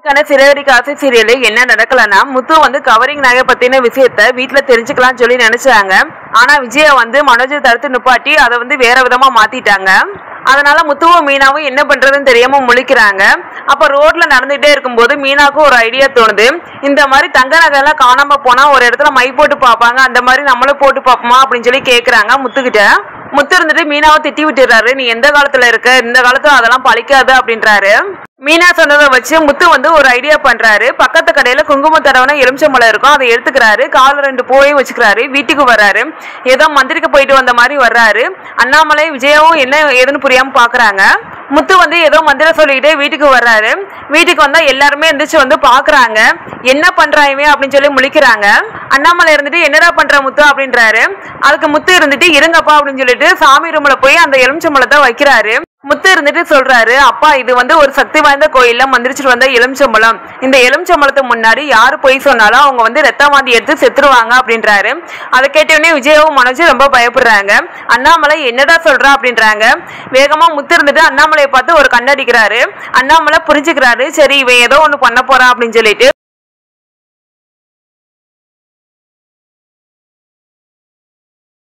ஆன சிறகடிக்க ஆசை சீரியல்ல என்ன நடக்கலன்னா முத்து வந்து கவரிங் நகை பத்தின விஷயத்த வீட்டுல தெரிஞ்சுக்கலாம்னு சொல்லி நினைச்சாங்க ஆனா விஜயா வந்து மனோஜை தடுத்து நிப்பாட்டி அதை வந்து வேற விதமா மாத்திட்டாங்க அதனால முத்துவும் மீனாவும் என்ன பண்றதுன்னு தெரியாம முழிக்கிறாங்க அப்ப ரோட்ல நடந்துகிட்டே இருக்கும்போது மீனாக்கும் ஒரு ஐடியா தோணுது இந்த மாதிரி தங்க நகை எல்லாம் காணாம போனா ஒரு இடத்துல மை போட்டு பார்ப்பாங்க அந்த மாதிரி நம்மளும் போட்டு பார்ப்போமா அப்படின்னு சொல்லி கேக்குறாங்க முத்துக்கிட்ட முத்து இருந்துட்டு மீனாவை திட்டி விட்டுறாரு நீ எந்த காலத்துல இருக்க இந்த காலத்துல அதெல்லாம் பழிக்காது அப்படின்றாரு மீனா சொன்னதை வச்சு முத்து வந்து ஒரு ஐடியா பண்றாரு பக்கத்து கடையில குங்கும தடவன எலுமிச்சம்பழம் இருக்கும் அதை எடுத்துக்கிறாரு கால் ரெண்டு பூவையும் வச்சுக்கிறாரு வீட்டுக்கு வர்றாரு ஏதோ மந்திரிக்க போயிட்டு வந்த மாதிரி வர்றாரு அண்ணாமலை விஜயாவும் என்ன ஏதுன்னு புரியாம பாக்குறாங்க முத்து வந்து ஏதோ மந்திரம் சொல்லிக்கிட்டே வீட்டுக்கு வர்றாரு வீட்டுக்கு வந்தா எல்லாருமே எந்திரிச்சு வந்து பாக்குறாங்க என்ன பண்றாயுமே அப்படின்னு சொல்லி முழிக்கிறாங்க அண்ணாமலை இருந்துட்டு என்னடா பண்ற முத்து அப்படின்றாரு அதுக்கு முத்து இருந்துட்டு இருங்கப்பா அப்படின்னு சொல்லிட்டு சாமி ரூம்ல போய் அந்த எலுமிச்சம்பழத்தை வைக்கிறாரு முத்து இருந்துட்டு சொல்றாரு அப்பா இது வந்து ஒரு சக்தி வாய்ந்த கோயில்ல மந்திரிச்சிட்டு வந்த எலுமிச்சம்பழம் இந்த எலுமிச்சம்பழத்துக்கு முன்னாடி யாரு பொய் சொன்னாலும் அவங்க வந்து ரத்த வாந்தி எடுத்து செத்துருவாங்க அப்படின்றாரு அதை கேட்டவுடனே விஜயாவும் மனோஜும் ரொம்ப பயப்படுறாங்க அண்ணாமலை என்னடா சொல்றா அப்படின்றாங்க வேகமா முத்து இருந்துட்டு அண்ணாமலையை பார்த்து ஒரு கண்ணடிக்கிறாரு அண்ணாமலை புரிஞ்சுக்கிறாரு சரி இவன் ஏதோ ஒண்ணு பண்ண போறான் அப்படின்னு சொல்லிட்டு